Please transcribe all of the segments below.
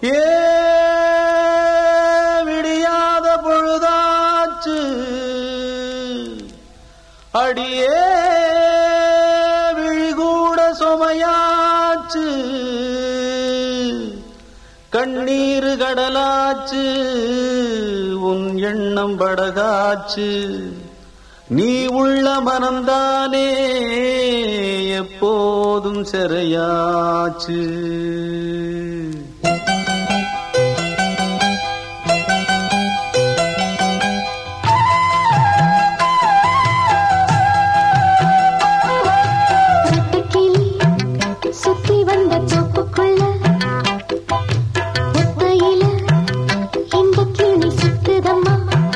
ஏ விடியாத பொழுதாச்சு அடியே விழிகூட சுமையாச்சு கண்ணீர் கடலாச்சு உன் எண்ணம் படகாச்சு நீ உள்ள மனம்தானே எப்போதும் சிறையாச்சு ரெட்டக்கிளி சுத்தி வந்த தோப்புக்குள்ள ஒத்தையில இந்த கிளி சுத்துதம்மா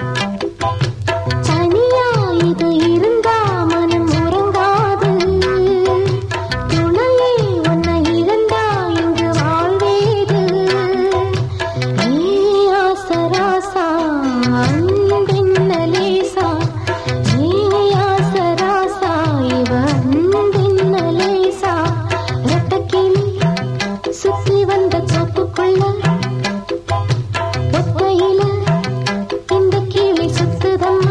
தனியா இது இருந்தா மனம் உறங்காது துணையே உன்னை இருந்தா இங்கு வாழ்வேது நீ ஆசராசா அன்பின்ன லேசா நீ ஆசராசா இவ அன்பின்ன லேசா ரெட்டக்கிளி சுத்தி வந்த தோப்புக்குள்ள ஒத்தையில இந்த கிளி சுத்துதம்மா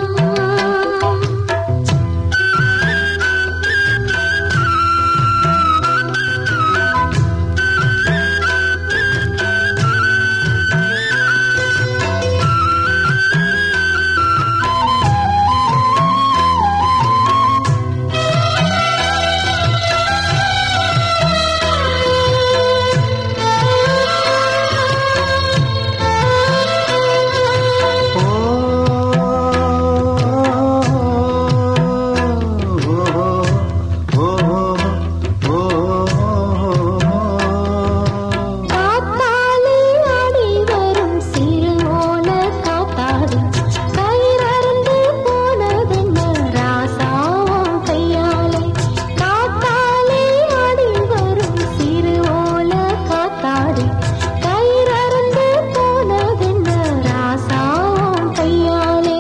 காத்தாலே ஆடி வரும் சிறுவோல காத்தாடி கயிறறுந்து போனதென்ன ராசாவும் கையாலே காத்தாலே ஆடி வரும் சிறுவோல காத்தாடி கயிறறுந்து போனதென்ன ராசாவும் கையாலே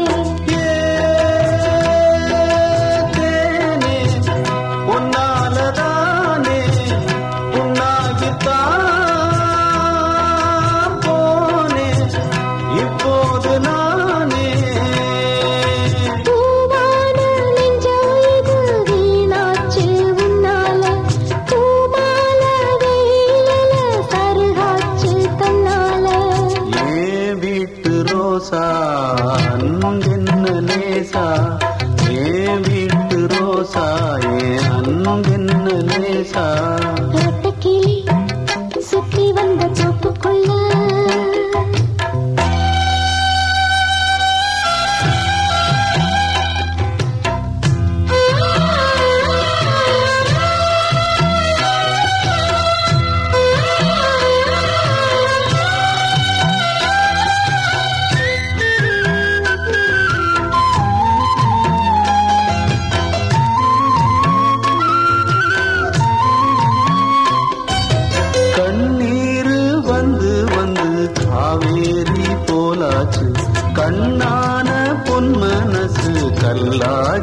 தேனே உன்னாலதானே உன்னாகித்தான் போனே இப்போது நானே பூவான நெஞ்சாயுது வீணாச்சு உன்னால பூமால வெயிலல சருகாச்சு தன்னால ஏ வீட்டு ரோசா அன்பென்ன லேசா ஏ வீட்டு ரோசா ஏ அன்பென்ன லேசா ரெட்டக்கிளி சுத்தி வந்த தோப்புக்குள்ள கண்ணீர் வந்து வந்து காவேரி போலாச்சு கண்ணான பொன் மனசு கல்லாய்